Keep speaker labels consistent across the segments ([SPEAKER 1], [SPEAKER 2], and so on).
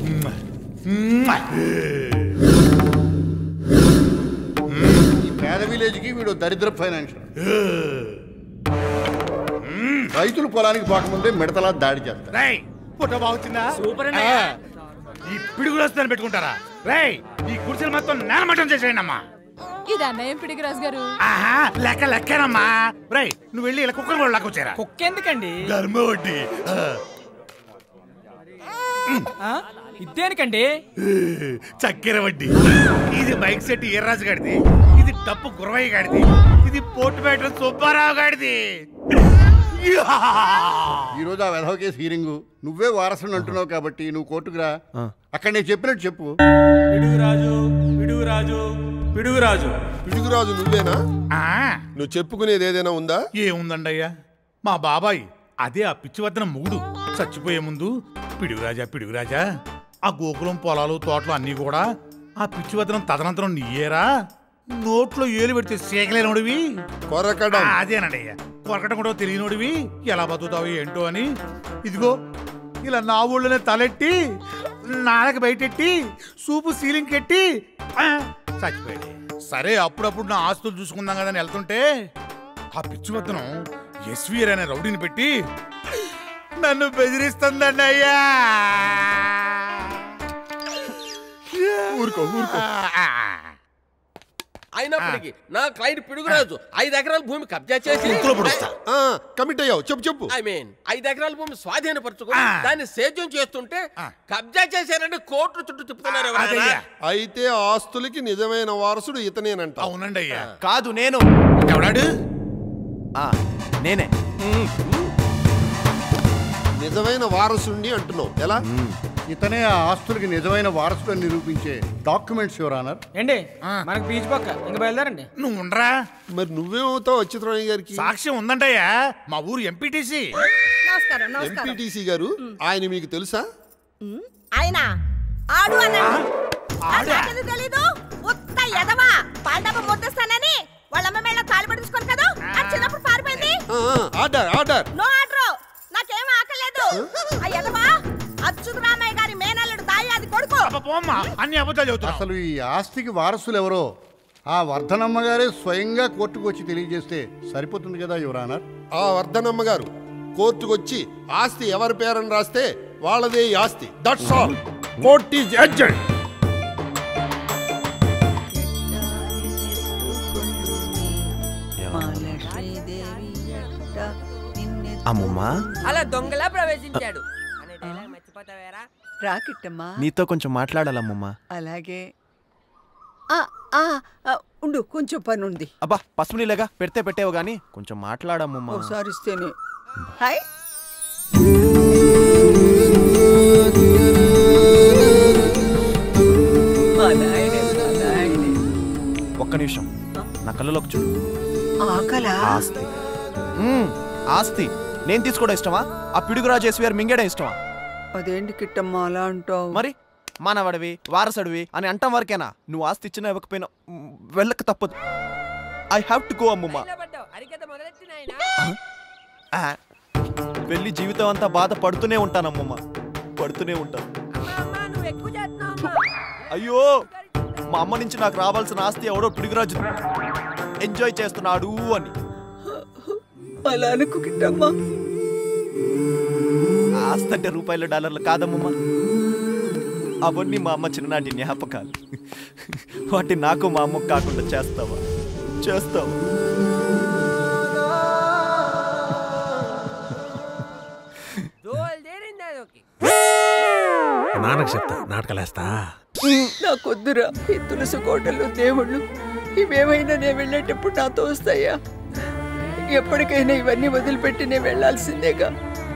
[SPEAKER 1] ఈ పేద విలేజ్ కి వీడు దరిద్ర ఫైనాన్షియల్ రైతులు పొలానికి పోకముందే మిడతలా దాడి చేస్తారు
[SPEAKER 2] రేయ్ ఫోటో బాగుందా
[SPEAKER 3] సూపర్ అండి
[SPEAKER 2] ఈ పిడుగులు వస్తుందని పెట్టుకుంటారా రేయ్ ఈ కుర్చీలు మొత్తం నేలమట్టం చేసేయండి అమ్మా
[SPEAKER 4] ఇది అన్నయ్య పిడిగిరాజు గారు
[SPEAKER 2] ఆహా లెక్క లెక్కేనమ్మా రేయ్ నువ్వు వెళ్ళి ఇలా కుక్కలు కూడా లెక్కొచ్చారా
[SPEAKER 3] కుక్క ఎందుకండి
[SPEAKER 2] ధర్మ వడ్డీ
[SPEAKER 3] ఆ? ఇదేనికండి
[SPEAKER 2] చక్కెర వడ్డీ ఇది బైక్ సెట్ ఈర్రాజు గాడిది ఇది టప్పు గురవయ్య గాడిది ఇది పోర్టు పేట సుబ్బారావు గాడిది
[SPEAKER 1] ఈ రోజు ఆ వెధవ కేసు హీరింగ్ నువ్వే వారసుని అంటున్నావు కాబట్టి నువ్వు కోర్టుకు రా అక్కడ నేను చెప్పినట్టు చెప్పు
[SPEAKER 5] పిడుగురాజు పిడుగురాజు పిడుగురాజు
[SPEAKER 6] పిడుగురాజు నువ్వేనా
[SPEAKER 2] ఆ,
[SPEAKER 6] నువ్వు చెప్పుకునేది ఏదైనా ఉందా
[SPEAKER 2] ఏముందండయ్యా మా బాబాయ్ అదే ఆ పిచ్చివద్దన మూడు చచ్చిపోయే ముందు పిడుగురాజా పిడుగురాజా ఆ గోకులం పొలాలు తోటలు అన్నీ కూడా ఆ పిచ్చివద్దనం తదనంతరం నీయేరా నోట్లో ఏలు పెడితే సేకలేనోడివి
[SPEAKER 6] కొరకడం
[SPEAKER 2] ఆ, అదేనండి అయ్యా కొరకటం కూడా తెలియనోడివి ఎలా బతుకుతావు ఏంటో అని ఇదిగో ఇలా నా ఊళ్ళోనే తలెట్టి నాలకి బయటెట్టి సూపు సీలింగ్ కెట్టి ఆ, చచ్చిపోయాడు సరే అప్పుడప్పుడు నా ఆస్తులు చూసుకుందాం కదా అని వెళ్తుంటే ఆ పిచ్చి వద్దనం ఎస్వీఆర్ అనే రౌడీని పెట్టి నన్ను బెదిరిస్తుందండి అయ్యా
[SPEAKER 6] ఊరుకో ఊరుకో
[SPEAKER 7] అయినప్పటికీ నా క్లయింట్ పిడుగురాజు ఐదు ఎకరాల భూమి కబ్జా చేసి
[SPEAKER 2] ఇంట్లో పొడుస్తా.
[SPEAKER 6] ఆ, కమిట్ అయ్యావు చెప్పు చెప్పు
[SPEAKER 7] ఐ మీన్ ఐదు ఎకరాల భూమి స్వాధీనపరచుకుని
[SPEAKER 2] ఆ.
[SPEAKER 7] దాన్ని సేద్యం చేస్తుంటే
[SPEAKER 2] ఆ.
[SPEAKER 7] కబ్జా చేశారని కోర్టు చుట్టూ తిప్పుతున్నారు ఎవరైనా?
[SPEAKER 2] అదయ్యా
[SPEAKER 6] అయితే ఆ ఆస్తులకి నిజమైన వారసుడు ఇతనేనంట
[SPEAKER 2] అవునండి అయ్యా
[SPEAKER 8] కాదు నేను
[SPEAKER 2] ఎవడాడు
[SPEAKER 8] ఆ, నేనే
[SPEAKER 6] నిజమైన వారసుడిని అంటున్నావు ఎలా
[SPEAKER 1] ఇతనే ఆ ఆస్తులకి నిజమైన వారసుడు అని నిరూపించే డాక్యుమెంట్స్ యువర్ ఆనర్
[SPEAKER 3] ఏండి మనకు బీచ్ పక్క ఇంక బయలుదేరండి
[SPEAKER 2] నువ్వు ఉండరా
[SPEAKER 6] మరి నువ్వేమవుతావు అచ్యుతరాణి గారికి
[SPEAKER 2] సాక్ష్యం ఉందంటయ్యా మా ఊరు ఎంపీటీసీ
[SPEAKER 9] నమస్కారం నమస్కారం
[SPEAKER 6] ఎంపీటీసీ గారు ఆయన మీకు తెలుసా
[SPEAKER 9] ఉమ్, ఆయన ఆడు అన్నాడు అది నాకెందుకు తెలీదు ఉత్త ఎదవా పాండవ ముద్దస్తానని వాళ్ళ అమ్మ మేళ తాళి పట్టించుకోను కదా అది చిన్నప్పుడు పారిపోయింది
[SPEAKER 6] ఆ, ఆ, ఆర్డర్ ఆర్డర్
[SPEAKER 9] నో ఆర్డర్ నాకేం ఆకలేదు ఆ ఎదవా అచ్యుత రామయ్య గారి మేనల్లుడు దాయాది కొడుకు
[SPEAKER 2] పోమ్మా అన్ని అబద్ధాలు చెబుతున్నావు
[SPEAKER 1] అసలు ఈ ఆస్తికి వారసులు ఎవరో ఆ వర్ధనమ్మ గారే స్వయంగా కోర్టుకు వచ్చి తెలియజేస్తే సరిపోతుంది కదా యువర్ ఆనర్
[SPEAKER 6] ఆ వర్ధనమ్మ గారు కోర్టుకు వచ్చి ఆస్తి ఎవరి పేరని రాస్తే వాళ్ళదే ఈ ఆస్తి that's all court is adjourned
[SPEAKER 8] అమ్మమ్మా
[SPEAKER 10] అలా దొంగలా ప్రవేశించాడు అనే డైలాగ్ మర్చిపోతావేరా
[SPEAKER 11] రాకిట్టమ్మా
[SPEAKER 8] నీతో కొంచెం మాట్లాడాలమ్మమ్మా
[SPEAKER 11] అలాగే ఆ, ఆ, ఆ, ఉండు కొంచెం పని ఉంది
[SPEAKER 8] అబ్బా పసుపు నీళ్ళగా పెడితే పెట్టేవు గానీ కొంచెం మాట్లాడమ్మమ్మా
[SPEAKER 11] ఒకసారి ఇస్తేనే హాయ్ మా నాయనే, మా నాయనే.
[SPEAKER 8] ఒక్క నిమిషం నా కళ్ళలోకి చూడు
[SPEAKER 11] ఆకలా
[SPEAKER 8] ఆస్తి మ్మ్, ఆస్తి నేను తీసుకోవడం ఇష్టమా ఆ పిడుగురాజు ఎస్వీఆర్ మింగడం ఇష్టమా
[SPEAKER 11] అదేంటి కిట్టమ్మా అలా అంటావు
[SPEAKER 8] మరి మానవడివి వారసుడివి అని అంటాం వరకేనా నువ్వు ఆస్తి ఇచ్చినా ఇవ్వకపోయినా మ్, వెళ్ళక తప్పదు ఐ హ్యావ్ టు గో అమ్మమ్మా
[SPEAKER 10] పడ్డావు అరికథ మొదలెత్తిన
[SPEAKER 8] ఆ, వెళ్ళి జీవితం అంతా బాధ పడుతూనే ఉంటానమ్మమ్మ పడుతూనే ఉంటాను
[SPEAKER 10] అమ్మా నువ్వు ఎక్కువ చేస్తున్నావు
[SPEAKER 8] అయ్యో మా అమ్మ నుంచి నాకు రావాల్సిన ఆస్తి ఎవడో పిడుగురాజు ఎంజాయ్ చేస్తున్నాడు అని
[SPEAKER 11] అలా అనుకు కిట్టమ్మా
[SPEAKER 8] ఆస్తి అంటే రూపాయల డాలర్లు కాదమ్మమ్మ అవన్నీ మా అమ్మ చిన్ననాటి జ్ఞాపకాలు వాటి నాకు మా అమ్మకు కాకుండా చేస్తావా చేస్తావా
[SPEAKER 10] దోల్ దేరింది అదొకి
[SPEAKER 5] నాన్నకు చెప్తా నాటకాలేస్తా
[SPEAKER 11] నాకొద్దురా ఈ తులసి కోటలు దేవుళ్ళు ఇవేమైనా నేను వెళ్ళేటప్పుడు నాతో వస్తాయా ఎప్పటికైనా ఇవన్నీ వదిలిపెట్టి నేను వెళ్ళాల్సిందేగా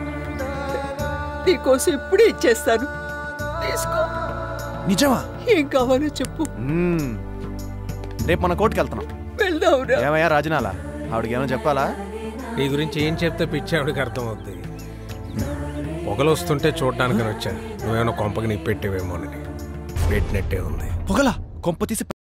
[SPEAKER 11] నీకోసం ఇప్పుడే ఇచ్చేస్తాను తీసుకో
[SPEAKER 8] నిజమా
[SPEAKER 11] ఏం కావాలో చెప్పు
[SPEAKER 8] మ్మ్. రేపు మన కోర్టుకి వెళ్తున్నాం
[SPEAKER 11] వెళ్దాంరా
[SPEAKER 8] ఏమయ్యా రాజనాల ఆవిడకి ఏమైనా చెప్పాలా
[SPEAKER 5] నీ గురించి ఏం చెప్తే పిచ్చావిడికి అర్థమవుద్ది పొగలు వస్తుంటే చూడడానికి వచ్చా నువ్వేమైనా కొంపకి నీ పెట్టేవేమోనని పెట్టినట్టే ఉంది
[SPEAKER 8] పొగలా కొంప తీసి